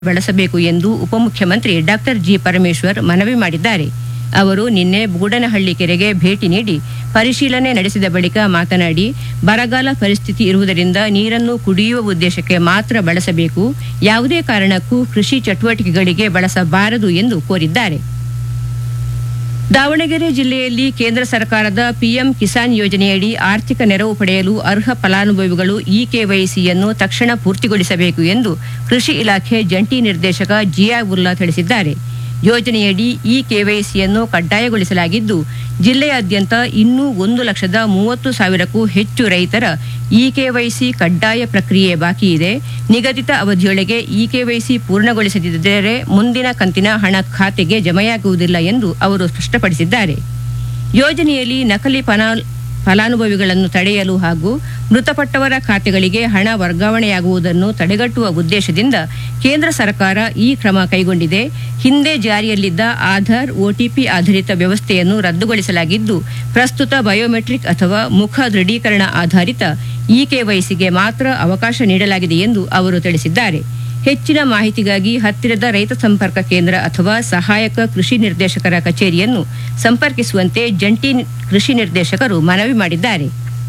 ಬಳಸಬೇಕು ಎಂದು ಉಪಮುಖ್ಯಮಂತ್ರಿ ಡಾಕ್ಟರ್ ಜಿ ಪರಮೇಶ್ವರ್ ಮನವಿ ಮಾಡಿದ್ದಾರೆ ಅವರು ನಿನ್ನೆ ಬೂಡನಹಳ್ಳಿ ಕೆರೆಗೆ ಭೇಟಿ ನೀಡಿ ಪರಿಶೀಲನೆ ನಡೆಸಿದ ಬಳಿಕ ಮಾತನಾಡಿ ಬರಗಾಲ ಪರಿಸ್ಥಿತಿ ಇರುವುದರಿಂದ ನೀರನ್ನು ಕುಡಿಯುವ ಉದ್ದೇಶಕ್ಕೆ ಮಾತ್ರ ಬಳಸಬೇಕು ಯಾವುದೇ ಕಾರಣಕ್ಕೂ ಕೃಷಿ ಚಟುವಟಿಕೆಗಳಿಗೆ ಬಳಸಬಾರದು ಎಂದು ಕೋರಿದ್ದಾರೆ ದಾವಣಗೆರೆ ಜಿಲ್ಲೆಯಲ್ಲಿ ಕೇಂದ್ರ ಸರ್ಕಾರದ ಪಿಎಂ ಕಿಸಾನ್ ಯೋಜನೆಯಡಿ ಆರ್ಥಿಕ ನೆರವು ಪಡೆಯಲು ಅರ್ಹ ಫಲಾನುಭವಿಗಳು ಇ ಕೆವೈಸಿಯನ್ನು ತಕ್ಷಣ ಪೂರ್ತಿಗೊಳಿಸಬೇಕು ಎಂದು ಕೃಷಿ ಇಲಾಖೆ ಜಂಟಿ ನಿರ್ದೇಶಕ ಜಿಯಾ ಉಲ್ಲಾ ತಿಳಿಸಿದ್ದಾರೆ ಯೋಜನೆಯಡಿ ಇ ಕೆವೈಸಿಯನ್ನು ಕಡ್ಡಾಯಗೊಳಿಸಲಾಗಿದ್ದು ಜಿಲ್ಲೆಯಾದ್ಯಂತ ಇನ್ನೂ ಒಂದು ಲಕ್ಷದ ಮೂವತ್ತು ಸಾವಿರಕ್ಕೂ ಹೆಚ್ಚು ರೈತರ ಇ ಕೆವೈಸಿ ಕಡ್ಡಾಯ ಪ್ರಕ್ರಿಯೆ ಬಾಕಿ ಇದೆ ನಿಗದಿತ ಅವಧಿಯೊಳಗೆ ಇ ಕೆವೈಸಿ ಪೂರ್ಣಗೊಳಿಸದಿದ್ದರೆ ಮುಂದಿನ ಕಂತಿನ ಹಣ ಖಾತೆಗೆ ಜಮೆಯಾಗುವುದಿಲ್ಲ ಎಂದು ಅವರು ಸ್ಪಷ್ಟಪಡಿಸಿದ್ದಾರೆ ಯೋಜನೆಯಲ್ಲಿ ನಕಲಿ ಫಲಾನ್ ಫಲಾನುಭವಿಗಳನ್ನು ತಡೆಯಲು ಹಾಗೂ ಮೃತಪಟ್ಟವರ ಖಾತೆಗಳಿಗೆ ಹಣ ವರ್ಗಾವಣೆಯಾಗುವುದನ್ನು ತಡೆಗಟ್ಟುವ ಉದ್ದೇಶದಿಂದ ಕೇಂದ್ರ ಸರ್ಕಾರ ಈ ಕ್ರಮ ಕೈಗೊಂಡಿದೆ ಹಿಂದೆ ಜಾರಿಯಲ್ಲಿದ್ದ ಆಧಾರ್ ಒಟಿಪಿ ಆಧಾರಿತ ವ್ಯವಸ್ಥೆಯನ್ನು ರದ್ದುಗೊಳಿಸಲಾಗಿದ್ದು ಪ್ರಸ್ತುತ ಬಯೋಮೆಟ್ರಿಕ್ ಅಥವಾ ಮುಖ ದೃಢೀಕರಣ ಆಧಾರಿತ ಇ ಕೆವೈಸಿಗೆ ಮಾತ್ರ ಅವಕಾಶ ನೀಡಲಾಗಿದೆ ಎಂದು ಅವರು ತಿಳಿಸಿದ್ದಾರೆ ಹೆಚ್ಚಿನ ಮಾಹಿತಿಗಾಗಿ ಹತ್ತಿರದ ರೈತ ಸಂಪರ್ಕ ಕೇಂದ್ರ ಅಥವಾ ಸಹಾಯಕ ಕೃಷಿ ನಿರ್ದೇಶಕರ ಕಚೇರಿಯನ್ನು ಸಂಪರ್ಕಿಸುವಂತೆ ಜಂಟಿ ನಿ- ಕೃಷಿ ನಿರ್ದೇಶಕರು ಮನವಿ ಮಾಡಿದ್ದಾರೆ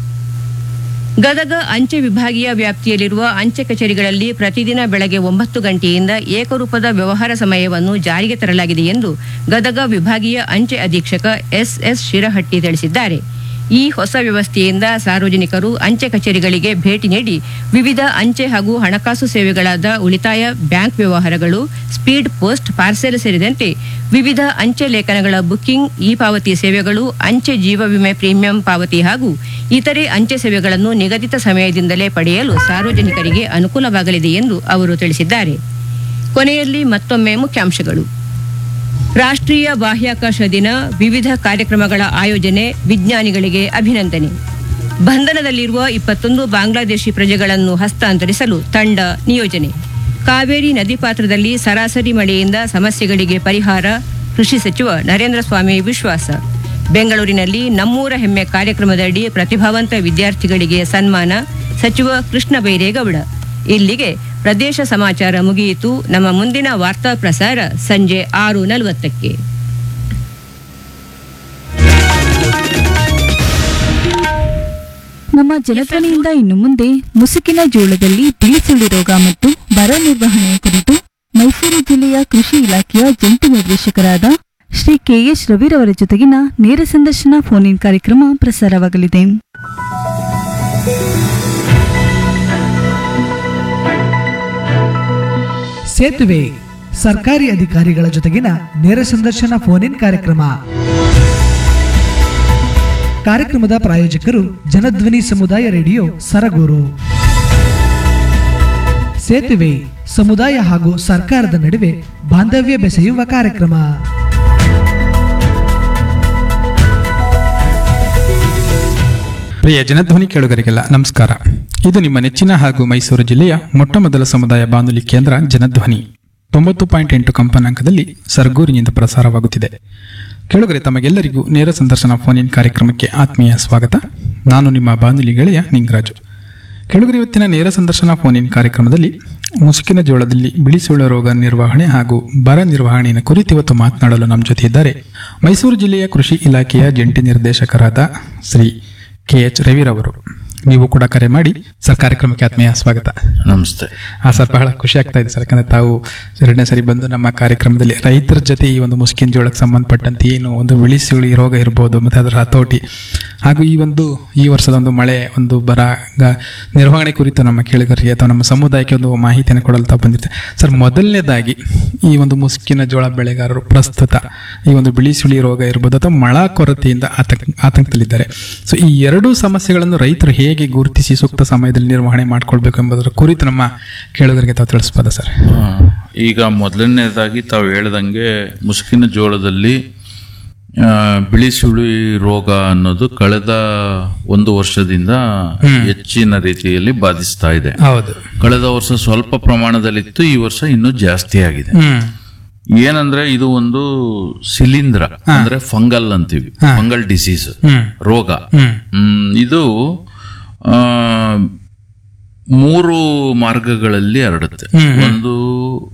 ಗದಗ ಅಂಚೆ ವಿಭಾಗೀಯ ವ್ಯಾಪ್ತಿಯಲ್ಲಿರುವ ಅಂಚೆ ಕಚೇರಿಗಳಲ್ಲಿ ಪ್ರತಿದಿನ ಬೆಳಗ್ಗೆ ಒಂಬತ್ತು ಗಂಟೆಯಿಂದ ಏಕರೂಪದ ವ್ಯವಹಾರ ಸಮಯವನ್ನು ಜಾರಿಗೆ ತರಲಾಗಿದೆ ಎಂದು ಗದಗ ವಿಭಾಗೀಯ ಅಂಚೆ ಅಧೀಕ್ಷಕ ಎಸ್ಎಸ್ ಶಿರಹಟ್ಟಿ ತಿಳಿಸಿದ್ದಾರೆ ಈ ಹೊಸ ವ್ಯವಸ್ಥೆಯಿಂದ ಸಾರ್ವಜನಿಕರು ಅಂಚೆ ಕಚೇರಿಗಳಿಗೆ ಭೇಟಿ ನೀಡಿ ವಿವಿಧ ಅಂಚೆ ಹಾಗೂ ಹಣಕಾಸು ಸೇವೆಗಳಾದ ಉಳಿತಾಯ ಬ್ಯಾಂಕ್ ವ್ಯವಹಾರಗಳು ಸ್ಪೀಡ್ ಪೋಸ್ಟ್ ಪಾರ್ಸೆಲ್ ಸೇರಿದಂತೆ ವಿವಿಧ ಅಂಚೆ ಲೇಖನಗಳ ಬುಕ್ಕಿಂಗ್ ಇ ಪಾವತಿ ಸೇವೆಗಳು ಅಂಚೆ ಜೀವ ವಿಮೆ ಪ್ರೀಮಿಯಂ ಪಾವತಿ ಹಾಗೂ ಇತರೆ ಅಂಚೆ ಸೇವೆಗಳನ್ನು ನಿಗದಿತ ಸಮಯದಿಂದಲೇ ಪಡೆಯಲು ಸಾರ್ವಜನಿಕರಿಗೆ ಅನುಕೂಲವಾಗಲಿದೆ ಎಂದು ಅವರು ತಿಳಿಸಿದ್ದಾರೆ ಕೊನೆಯಲ್ಲಿ ಮತ್ತೊಮ್ಮೆ ಮುಖ್ಯಾಂಶಗಳು ರಾಷ್ಟ್ರೀಯ ಬಾಹ್ಯಾಕಾಶ ದಿನ ವಿವಿಧ ಕಾರ್ಯಕ್ರಮಗಳ ಆಯೋಜನೆ ವಿಜ್ಞಾನಿಗಳಿಗೆ ಅಭಿನಂದನೆ ಬಂಧನದಲ್ಲಿರುವ ಇಪ್ಪತ್ತೊಂದು ಬಾಂಗ್ಲಾದೇಶಿ ಪ್ರಜೆಗಳನ್ನು ಹಸ್ತಾಂತರಿಸಲು ತಂಡ ನಿಯೋಜನೆ ಕಾವೇರಿ ನದಿ ಪಾತ್ರದಲ್ಲಿ ಸರಾಸರಿ ಮಳೆಯಿಂದ ಸಮಸ್ಯೆಗಳಿಗೆ ಪರಿಹಾರ ಕೃಷಿ ಸಚಿವ ನರೇಂದ್ರ ಸ್ವಾಮಿ ವಿಶ್ವಾಸ ಬೆಂಗಳೂರಿನಲ್ಲಿ ನಮ್ಮೂರ ಹೆಮ್ಮೆ ಕಾರ್ಯಕ್ರಮದಡಿ ಪ್ರತಿಭಾವಂತ ವಿದ್ಯಾರ್ಥಿಗಳಿಗೆ ಸನ್ಮಾನ ಸಚಿವ ಕೃಷ್ಣ ಬೈರೇಗೌಡ ಇಲ್ಲಿಗೆ ಪ್ರದೇಶ ಸಮಾಚಾರ ಮುಗಿಯಿತು ನಮ್ಮ ಮುಂದಿನ ವಾರ್ತಾ ಪ್ರಸಾರ ಸಂಜೆ ಆರು ನಲವತ್ತಕ್ಕೆ ನಮ್ಮ ಜನಧ್ವನಿಯಿಂದ ಇನ್ನು ಮುಂದೆ ಮುಸುಕಿನ ಜೋಳದಲ್ಲಿ ಬಿಳಿಸುಳಿ ರೋಗ ಮತ್ತು ಬರ ನಿರ್ವಹಣೆ ಕುರಿತು ಮೈಸೂರು ಜಿಲ್ಲೆಯ ಕೃಷಿ ಇಲಾಖೆಯ ಜಂಟಿ ನಿರ್ದೇಶಕರಾದ ಶ್ರೀ ಕೆಎಸ್ ರವಿರವರ ಜೊತೆಗಿನ ನೇರ ಸಂದರ್ಶನ ಫೋನ್ ಇನ್ ಕಾರ್ಯಕ್ರಮ ಪ್ರಸಾರವಾಗಲಿದೆ ಸೇತುವೆ ಸರ್ಕಾರಿ ಅಧಿಕಾರಿಗಳ ಜೊತೆಗಿನ ನೇರ ಸಂದರ್ಶನ ಫೋನ್ ಇನ್ ಕಾರ್ಯಕ್ರಮ ಕಾರ್ಯಕ್ರಮದ ಪ್ರಾಯೋಜಕರು ಜನಧ್ವನಿ ಸಮುದಾಯ ರೇಡಿಯೋ ಸರಗೂರು ಸೇತುವೆ ಸಮುದಾಯ ಹಾಗೂ ಸರ್ಕಾರದ ನಡುವೆ ಬಾಂಧವ್ಯ ಬೆಸೆಯುವ ಕಾರ್ಯಕ್ರಮ ಪ್ರಿಯ ಜನಧ್ವನಿ ಕೇಳುಗರಿಗೆಲ್ಲ ನಮಸ್ಕಾರ ಇದು ನಿಮ್ಮ ನೆಚ್ಚಿನ ಹಾಗೂ ಮೈಸೂರು ಜಿಲ್ಲೆಯ ಮೊಟ್ಟಮೊದಲ ಸಮುದಾಯ ಬಾನುಲಿ ಕೇಂದ್ರ ಜನಧ್ವನಿ ತೊಂಬತ್ತು ಪಾಯಿಂಟ್ ಎಂಟು ಕಂಪನಾಂಕದಲ್ಲಿ ಸರ್ಗೂರಿನಿಂದ ಪ್ರಸಾರವಾಗುತ್ತಿದೆ ಕೇಳುಗರೆ ತಮಗೆಲ್ಲರಿಗೂ ನೇರ ಸಂದರ್ಶನ ಫೋನ್ ಇನ್ ಕಾರ್ಯಕ್ರಮಕ್ಕೆ ಆತ್ಮೀಯ ಸ್ವಾಗತ ನಾನು ನಿಮ್ಮ ಬಾನುಲಿ ಗೆಳೆಯ ನಿಂಗರಾಜು ಕೆಳಗರೆ ಇವತ್ತಿನ ನೇರ ಸಂದರ್ಶನ ಫೋನ್ ಇನ್ ಕಾರ್ಯಕ್ರಮದಲ್ಲಿ ಮುಸುಕಿನ ಜೋಳದಲ್ಲಿ ಬಿಳಿಸುಳ ರೋಗ ನಿರ್ವಹಣೆ ಹಾಗೂ ಬರ ನಿರ್ವಹಣೆಯ ಕುರಿತು ಇವತ್ತು ಮಾತನಾಡಲು ನಮ್ಮ ಜೊತೆ ಇದ್ದಾರೆ ಮೈಸೂರು ಜಿಲ್ಲೆಯ ಕೃಷಿ ಇಲಾಖೆಯ ಜಂಟಿ ನಿರ್ದೇಶಕರಾದ ಶ್ರೀ ಕೆ ಎಚ್ ರವಿರವರು ನೀವು ಕೂಡ ಕರೆ ಮಾಡಿ ಸರ್ ಕಾರ್ಯಕ್ರಮಕ್ಕೆ ಆತ್ಮೀಯ ಸ್ವಾಗತ ನಮಸ್ತೆ ಹಾ ಸರ್ ಬಹಳ ಖುಷಿ ಆಗ್ತಾ ಇದೆ ಸರ್ ಯಾಕಂದ್ರೆ ತಾವು ಎರಡನೇ ಸರಿ ಬಂದು ನಮ್ಮ ಕಾರ್ಯಕ್ರಮದಲ್ಲಿ ರೈತರ ಜೊತೆ ಈ ಒಂದು ಮುಸ್ಕಿನ ಜೋಳಕ್ಕೆ ಸಂಬಂಧಪಟ್ಟಂತೆ ಏನು ಒಂದು ಬಿಳಿಸುಳಿ ರೋಗ ಇರ್ಬೋದು ಮತ್ತೆ ಅದರ ಹತೋಟಿ ಹಾಗೂ ಈ ಒಂದು ಈ ವರ್ಷದ ಒಂದು ಮಳೆ ಒಂದು ಬರ ಗ- ನಿರ್ವಹಣೆ ಕುರಿತು ನಮ್ಮ ಕೇಳಿಗರಿಗೆ ಅಥವಾ ನಮ್ಮ ಸಮುದಾಯಕ್ಕೆ ಒಂದು ಮಾಹಿತಿಯನ್ನು ಕೊಡಲು ತಾವು ಬಂದಿರ್ತಾರೆ ಸರ್ ಮೊದಲನೇದಾಗಿ ಈ ಒಂದು ಮುಸ್ಕಿನ ಜೋಳ ಬೆಳೆಗಾರರು ಪ್ರಸ್ತುತ ಈ ಒಂದು ಬಿಳಿಸುಳಿ ರೋಗ ಇರ್ಬೋದು ಅಥವಾ ಮಳ ಕೊರತೆಯಿಂದ ಆತಂಕ ಆತಂಕದಲ್ಲಿದ್ದಾರೆ ಸೊ ಈ ಎರಡೂ ಸಮಸ್ಯೆಗಳನ್ನು ರೈತರು ಹೇಗೆ ಗುರುತಿಸಿ ಸೂಕ್ತ ಸಮಯದಲ್ಲಿ ನಿರ್ವಹಣೆ ಮಾಡ್ಕೊಳ್ಬೇಕು ಎಂಬುದರ ಕುರಿತು ನಮ್ಮ ಕೇಳುಗರಿಗೆ ತಾವು ತಿಳಿಸ್ಬೋದಾ ಸರ್ ಆ, ಈಗ ಮೊದಲನೇದಾಗಿ ತಾವು ಹೇಳ್ದಂಗೆ ಮುಸುಕಿನ ಜೋಳದಲ್ಲಿ ಆ, ಬಿಳಿ ಸುಳಿ ರೋಗ ಅನ್ನೋದು ಕಳೆದ ಒಂದು ವರ್ಷದಿಂದ ಹೆಚ್ಚಿನ ರೀತಿಯಲ್ಲಿ ಬಾಧಿಸ್ತಾ ಇದೆ ಹೌದು ಕಳೆದ ವರ್ಷ ಸ್ವಲ್ಪ ಪ್ರಮಾಣದಲ್ಲಿತ್ತು ಈ ವರ್ಷ ಇನ್ನೂ ಜಾಸ್ತಿ ಆಗಿದೆ ಹ್ಮ್ ಏನಂದ್ರೆ ಇದು ಒಂದು ಶಿಲೀಂಧ್ರ ಅಂದ್ರೆ ಫಂಗಲ್ ಅಂತೀವಿ ಫಂಗಲ್ ಡಿಸೀಸ್ ಹ್ಮ್ ರೋಗ ಹ್ಮ್ ಹ್ಮ್, ಇದು ಆ, ಮೂರು ಮಾರ್ಗಗಳಲ್ಲಿ ಹರಡುತ್ತೆ ಒಂದು